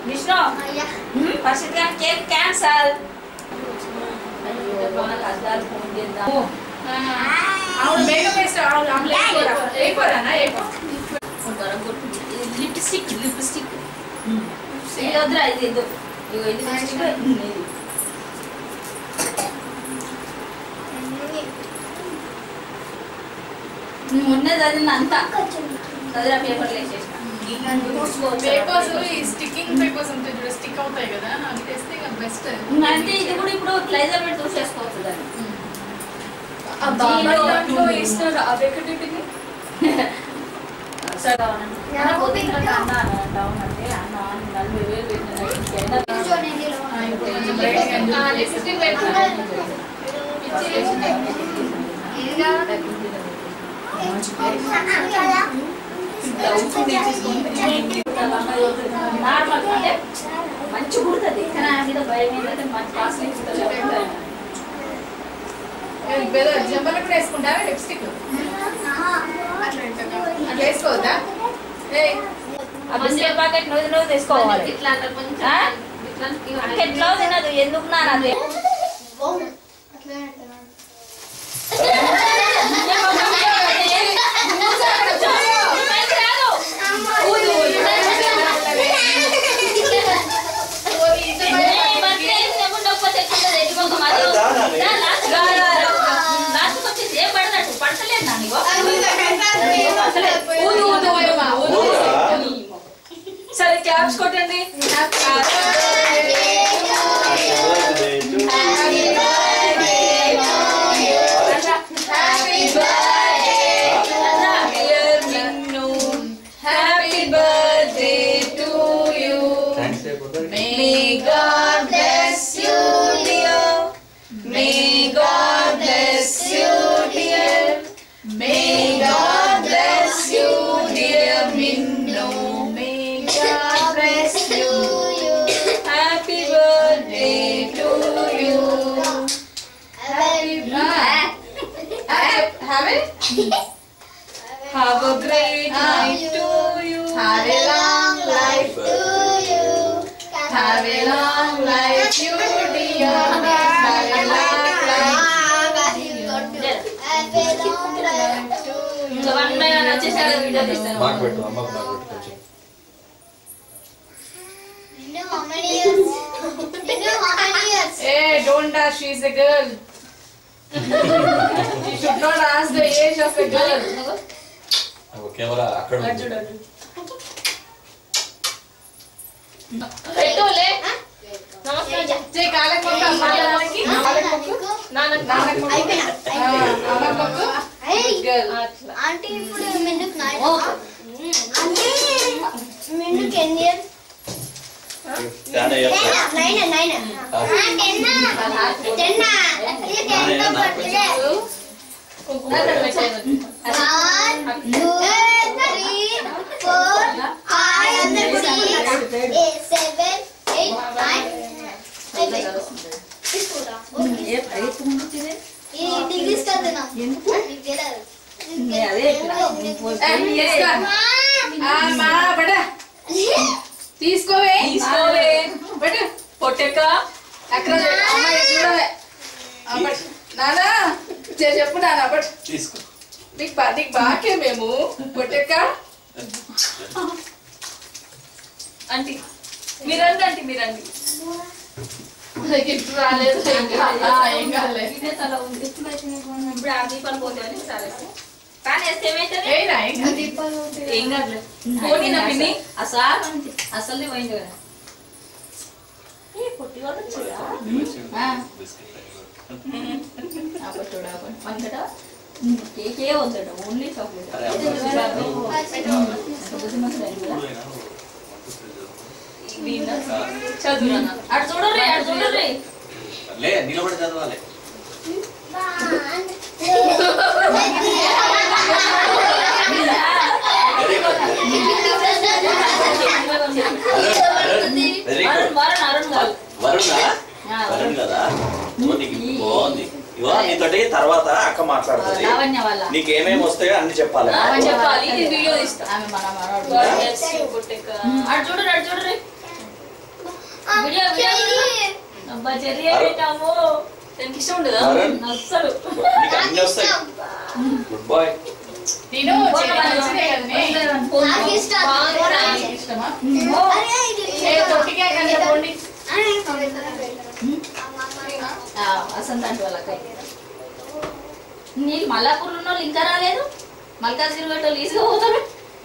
విష్ణు పరిస్థితి కానీ cake cancel అద్దాలు ఫోన్ చేద్దాం అవును మేకప్ వేస్తే అవును ఆమె లేకపోరా లేకపోరానా లేకో లిప్స్టిక్ లిప్స్టిక్ ఇది వద్దురా ఇది ఇది ఇగో ఇది లిప్స్టిక్ ఇది నువ్వు ఉన్నది చదివిన అంతా చదివిన పేపర్లు వేసేసిన పేపర్స్ ఈ స్టిక్కింగ్ పేపర్స్ ఉంటాయి చూడ స్టిక్ అవుతాయి కదా అవి తెస్తే ఇక బెస్ట్ అంటే ఇది కూడా ఇప్పుడు ప్లైజర్ పెట్టి చూసేసుకోవచ్చు దాన్ని దాంట్లో ఇస్తారు అవి ఎక్కడికి సరే మన పొద్దున్న అన్న డౌన్ అంటే అన్న నలభై వేలు పెట్టిన లిప్స్టిక్ పెట్టుకున్నా నార్మల్ అంటే మంచి కుడుతుంది కానీ ఆ మీద భయం ఏంటంటే మంచి కాస్ట్లీ జంబలు కూడా వేసుకుంటారా లిప్స్టిక్ అట్లా పెట్టాక. అట్లా వేసుకోవద్దా ఏయ్, ఆ బిస్కెట్ ప్యాకెట్ నువ్వు నువ్వు తీసుకోవాలి ఇట్లా అంటే కొంచెం ఆ? ఇట్లా అక్క ఎట్లా తినదు ఎందుకు నాన్న అది ఊదు ఊదు ఓయమ్మా, ఊదు సరే క్లాప్స్ కొట్టండి happy birthday to you May God bless you, dear. May God bless you, dear. May God bless you, dear Minno. May God bless you. Happy birthday to you. Happy Have it? Have a great night to you. Have a long life. Have a long life, you dear. Have a long life. మాకు పెట్టు అమ్మకు నాకు పెట్టు కొంచెం Hey, don't ask, she's a girl. you should not ask the age of a girl. ఒక camera అక్కడ ఉంది. పెట్టోలే నమస్కారం జై కాళ్ళకి మొక్కు, అమ్మ నాన్నకి. కాళ్ళకి మొక్కు. నాన్నకి నాన్నకి మొక్కు. ఆ, అమ్మకి మొక్కు. Girl. ఆంటీ ఇప్పుడు మెండుకు అంటే మెండుకు ఎన్ని ఇయర్స్ ఫ్యాన్ వేయొచ్చు. నైన్ నైన్ ఆ. టెన్ టెన్ ఇది ten birthday one two three four five six seven eight nine తీసుకుంటా ఈ డిగ్రీస్ కదునా ఎందుకు నీకు తెలియదు ఏ, తీసుకో. ఆ, మా బడ. తీసుకోవే తీసుకోవే బట్ పొట్టెక్క అక్కడ అమ్మాయి చూడవే ఆ, బట్. నానా చే- చెప్పు నాన్న బట్ తీసుకో నీకు బా- నీకు బాకే మేము పొట్టెక్క ఆంటీ మీరండి ఆంటీ మీరండి గిఫ్ట్ రాలేదు ఏం కాదు. ఆ, ఏం కాదులే ఇదే తల ఉంది ఇప్పుడు ఆ దీపాలు పోతాయని సరే కానీ వేస్తే ఏమైతుంది ఏనా ఏం కాదు. ఏం కాదులే పోటీనా పిన్ని అసలు అసలు పోయింది కదా ఏ పొట్టి వాళ్ళు వచ్చారా పొట్టుడా వంకట కేకే వద్దట ఓన్లీ చాక్లెట్ అరే, అబ్బా. చదువు అటు చూడరు అటు చూడరు లే నిలబడి చదవాలి very good very Varun good Varun Arun గారు వరుణా ఆ, వరుణ్ వరుణ్. కదా ఓ, నీకు బాగుంది ఇవో నీతోటి తర్వాత అక్క మాట్లాడుతుంది లావణ్య వాళ్ళ నీకు ఏమేమి వస్తాయో అన్ని చెప్పాలి లావణ్య చెప్పాలి, వాళ్ళ. ఇది వీడియో తీస్తా. ఆమె మన మనవడు. God bless you, పొట్టెక్క. అటు చూడరు అటు చూడరు వీడియో వీడియో అబ్బా చెర్రీ పెట్టాము దానికి ఇష్టం ఉండదా వరుణ్, అస్సలు నీకు అన్ని వస్తాయి గుడ్ బాయ్ నేను చెయ్యి మంచిదే కదనే. నాకు ఇష్టం. బాగుందా? నీకు ఇష్టమా అరే, ఇది ఏ తొట్టికే కంటే పోండి ఆ, వసంత అంటే వాళ్ళకి నీకు మల్లాపూర్లో ఉన్న వాళ్ళు ఇంకా రాలేదు మల్కాజ్గిరి పెట్టోళ్ళు ఈజీగా పోతారు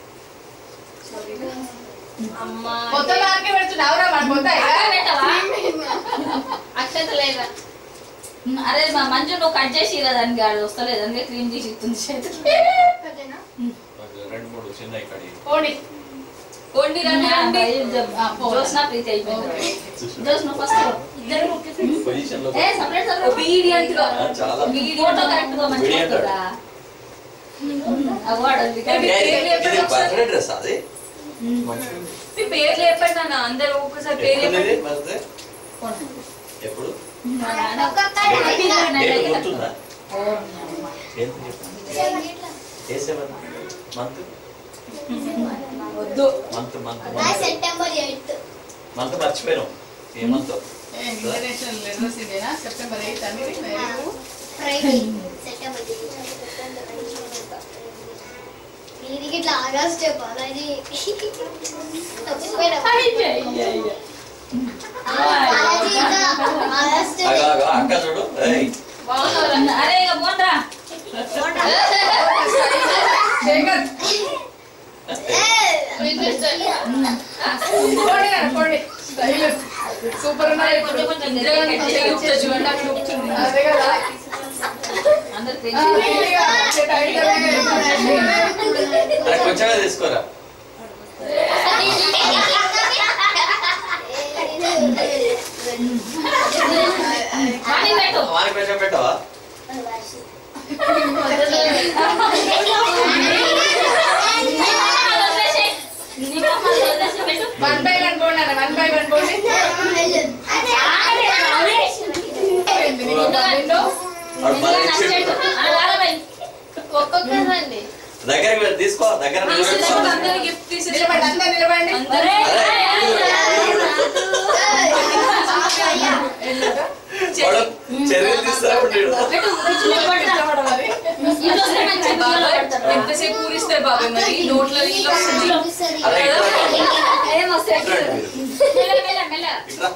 అమ్మా మొత్తం దానికే పెడుతున్నావురా మనకు వద్దా ఇక? అక్కడ పెట్టవా అక్షత లేదా ఉమ్, అరే మా మంజు నువ్వు కట్ చేసి ఇలా దానికి ఆడ వస్తలేదు అందుకే క్రీమ్ తీసి ఇస్తుంది చేతికి రెండు మూడు చిన్న ఇక్కడ పోండి కొండి రండి రండి ఆ, పో. జోస్నా ప్రీతి అయిపోయింది ఓకే. జోస్ నువ్వు ఫస్ట్ ఇద్దరు ముఖ్య పొజిషన్ లో ఏ సపరేట్ సపరేట్ obedient గా ఆ, చాలా ఫోటో కరెక్ట్ గా మంచిగా Video వస్తుందా? ఉమ్, అవార్డు అది ఏ, ఏ, పేర్లు ఇది చెప్పండి ఒకసారి. బర్త్డే డ్రెస్ అది ఉమ్. మీ పేర్లు చెప్పండి నాన్న అందరూ ఒకసారి పేరు ఎప్పుడు చెప్పండి ఇది బర్త్డే ఎప్పుడు మా నాన్న ఒక్కొక్క హ్యాపీ బర్త్డే డేట్ అంటే గుర్తుందా ఓ, ఏం చెప్పు ఏ సెవెన్ మంత్ వద్దు మంత్ మంత్ నా సెప్టెంబర్ ఎయిత్ మంత్ మర్చిపోయినాం ఏ మంత్ ఏ, ఇంటర్నేషనల్ లిటరసీ డేనా సెప్టెంబర్ ఎయిత్ అనేది ఫ్రైడే సెప్టెంబర్ ఇది ఇట్లా ఆగస్ట్ బాలాజీ బాలాజీ ఇంకా ఆగస్ట్ అగా అగా అక్క చూడు ఏయ్ అరే ఇక పోండ్రా శేఖర్ పోండి నాన్న, పోండి స్టైల్ సూపర్ ఉన్నాయి కొంచెం కొంచెం నిజంగా కట్ నీకు చేయి. చెయ్యి చూడండి అక్కడ ఊపుతుంది. అదే కదా అందరు ఆ, తెలిసి ఇక అంతే టైట్ గా వేసుకోండి. అరే కొంచెమే తీసుకోరా వాణి పెట్టు వానికి కొంచెం పెట్టవా వదిలేసేయ్. నీ మొహం వదిలేసి పెట్టు. వన్ బై వన్ పోండి అన్న వన్ బై వన్ పోండి నిన్ను వాడు ఇంకా మళ్ళీ నచ్చేట్టు. ఇచ్చిండు. ఆ, రాలబోయ్. ఒక్కొక్కరు రండి దగ్గరికి వెళ్ళి తీసుకో దగ్గర తీసేటప్పుడు నిలబెట్టుకో. అందరూ గిఫ్ట్ తీసేసి నిలబడి అందరు నిలబడండి అందరూ వాడు చర్యలు తీస్తాడు పెట్టు. ఇట్లా పట్టురా. మరి ఇల్లు వస్తే మంచిగా బియ్యంలో పెడతారు. ఎంతసేపు ఊరిస్తారు బాబాయ్ మరి నోట్లో నీళ్ళు వస్తుంది అరే ఇట్రా ఏం వస్తాయి? ఇట్రా మీరు. మెల్ల, మెల్ల, మెల్ల. ఇట్రా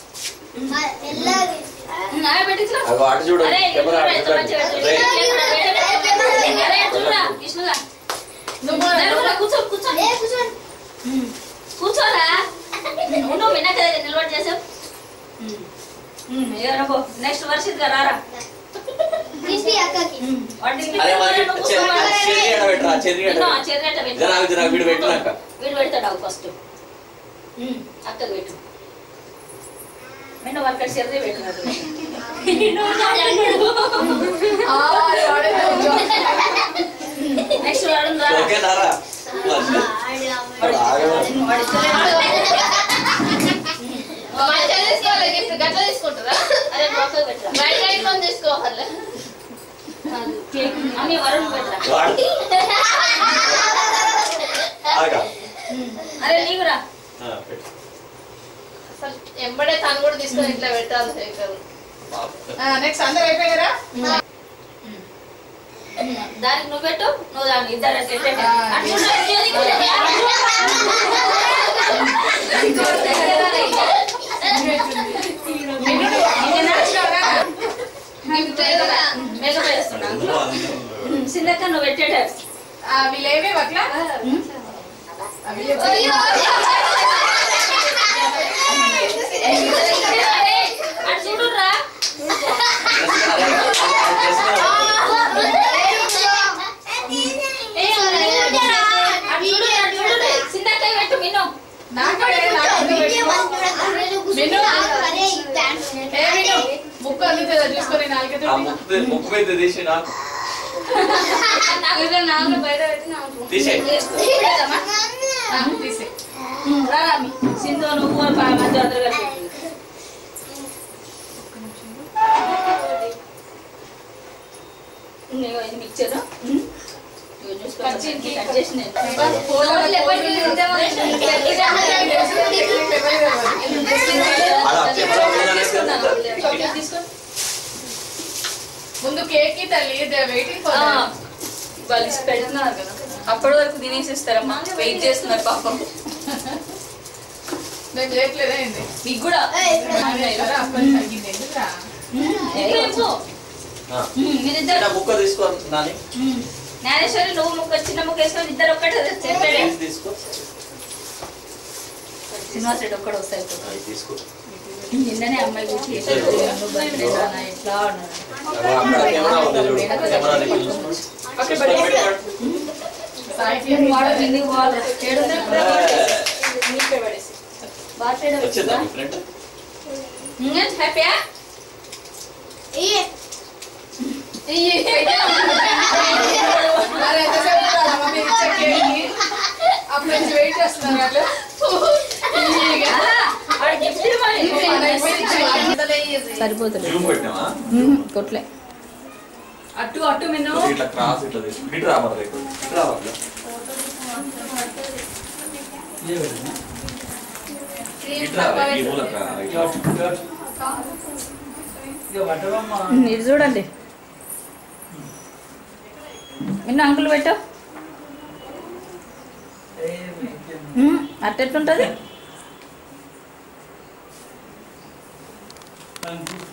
ఉమ్, అరే పెట్టు ఇట్లా. అగో అటు చూడు అరే, ఇటు కెమెరా చూడు, అటు ఎంత మంచిగా చూడు. పెట్టు. రేయ్. ఇక్కడ పెట్టు, పెట్టు, పెట్టు. అరే, చూడురా, విష్ణుగా. నువ్వు నలుగురా, కూర్చో కూర్చో ఉమ్, కూర్చోరా ఉండు విన్నాక నిలబడి చేసావు ఎవరో నెక్స్ట్ వర్షిత్ గారు రారా అక్కకి ఉమ్, వాడు దిగి అరే పెట్టు, మనకి నువ్వు చెర్రీ కూర్చోవాలి. చెర్రీ ఎడ పెట్టరా చెర్రీ ఎడ ఇదిగో, ఆ పెట్టు. చెర్రీ అట్ట పెట్టు. జరా జరా వీడు పెట్టినాక వీడు పెడతాడు ఫస్ట్ అక్కకు పెట్టు నిన్న వర్కర్ చెర్రీ పెట్టినట్టు ఆ, వాడే కొంచెం. నెక్స్ట్ వాడు రారా ఓకే నారా వాడు ఆగేవాడు. వాడు ఇస్తలేడు. మంచిగా తీసుకోవాలి గిఫ్ట్ గట్ల తీసుకుంటారా అరే పక్కకు పెట్టరా బయట ఇంకొని తీసుకోవాలి కేక్ మమ్మీ వరుణ్ పెట్టరా వాడు ఆగా అరే నీకురా ఆ, పెట్టు. అసలు ఎంబడే తను కూడా తీసుకొని ఇట్లా పెట్టాలి శేఖర్ పాపం. ఆ, నెక్స్ట్ అందరు అయిపోయారా దానికి నువ్వు పెట్టు నువ్వు దానికి ఇద్దరు అట్లా పెట్టు. ఆ, అటు చూడు, ఇటు చూడు, ఇటు చూడు. ఇంకేనా? మేకప్ వేస్తున్నా నువ్వు అందరూ ఉన్నారు. సిన్నక్క నువ్వు పెట్టేట ఆ, వీళ్ళేవి అట్లా అవి లేవు. అటు చూడురా అరే, అది చేస్తున్నావా? ఏ, అటు చూడు, అటు చూడు. సిన్నక్క పెట్టు విను నాకు నాకు ఏ విను ముక్కు అందుతుందా చూసుకొని నాలుగైతే ఆ ముక్కు ముక్కు మీద తీసి నాకు తీసేయ్. తీసే రారా మీ. సింధు నువ్వు ప- మంచి అందరు కలిసి పెట్టు. ఇదిగో ఇది మిక్చర్ ఇదిగో చూసుకో. కట్ చేసి నేను. ఫోటోలో ముందు కేక్ కి తల్లి వెయిటింగ్ ఆ, ఫర్ వాళ్ళు ఇచ్చి పెడుతున్నారు కదా అప్పటి వరకు తినేసిస్తారమ్మా వెయిట్ చేస్తున్నారు పాపం నేను చేయట్లేదా ఏంది మీకు కూడా ఎవరో అప్పటి తగ్గింది ఎందుకురా ఏ, ఇవ్వు. ఆ. ఉమ్, మీరిద్దరు చిన్న ముక్క తీసుకో నాని ఉమ్. జ్ఞానేశ్వరి నువ్వు ముక్క చిన్న ముక్క వేసుకొని ఇద్దరు ఒక్కటే చెప్పాడే ప్లీజ్ తీసుకో శ్రీనివాస్ రెడ్డి ఒక్కడు వస్తాయి అది తీసుకో నిన్ననే అమ్మాయి గురించి చెప్పాడు. నువ్వు birthday నాన్న ఎట్లా అన్నాడు. అగో అక్కడ కెమెరా ఉంది చూడు కెమెరా దగ్గర చూసుకో చూసుకో, పెట్టుకోండి. సాయికి వాడు ఎందుకు పోవాలి? ఏడు ఉంది. ఏ, బర్త్డే వచ్చిందా మీ ఫ్రెండ్ ఇంకా హ్యాపీయా ఇయ్యే. మరి ఎంతసేపు ఉండాలా మమ్మీ ఇచ్చే కేక్ కి? అప్పుడు నుంచి వెయిట్ చేస్తున్నారు వాళ్ళు వాడు గిఫ్ట్ ఇవ్వాలి మన అయిపోయింది ఇచ్చే. సరిపోతుంది జూమ్ పెట్టినావా కొట్లే అటు అటు మిన్ను ఇట్లా క్రాస్ ఇట్లా తీసుకో ఇటు రావాలి ఇటు రావాలి ఇటు రావాలి ఈ మూలకు రా ఇట్లా. ఇది చూడండి మిన్ను అంకుల్ పెట్టు అట్టెట్టుంటది Thank you.